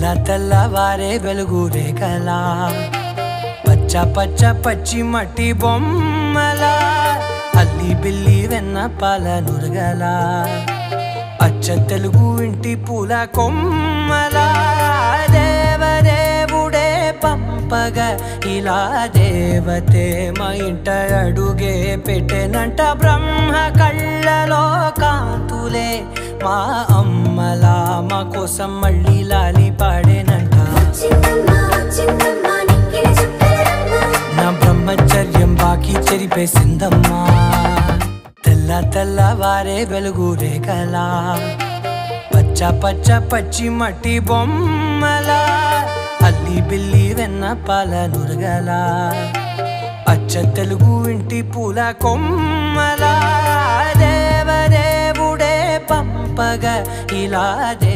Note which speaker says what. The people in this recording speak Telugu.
Speaker 1: తెల్ల తెల్లవారే వెలుగు రేఖలా పచ్చ పచ్చ పచ్చి మట్టి బొమ్మలా అల్లి బిల్లి వెన్న పాల నురగలా అచ్చ తెలుగు ఇంటి పూల కొమ్మలా దేవదేవుడే పంపగా ఇలా దేవతే మా ఇంట అడుగే పెట్టెనంట బ్రహ్మ కళ్ళలో కాంతులే మా అమ్మలా మా కోసం మళ్ళీ లాలి పాడేనంట
Speaker 2: వచ్చిందమ్మా వచ్చిందమ్మా నిక్కిన చుక్కలమ్మ
Speaker 1: నా బ్రహ్మచర్యం బాకీ చెరిపేసిందమ్మా తెల్ల తెల్లవారే వెలుగు రేఖలా పచ్చ పచ్చ పచ్చి మట్టి బొమ్మలా అల్లి బిల్లి వెన్న పాల నురగలా అచ్చ తెలుగు ఇంటి పూల కొమ్మలా దేవదేవుడే పంపగా ఇలా దే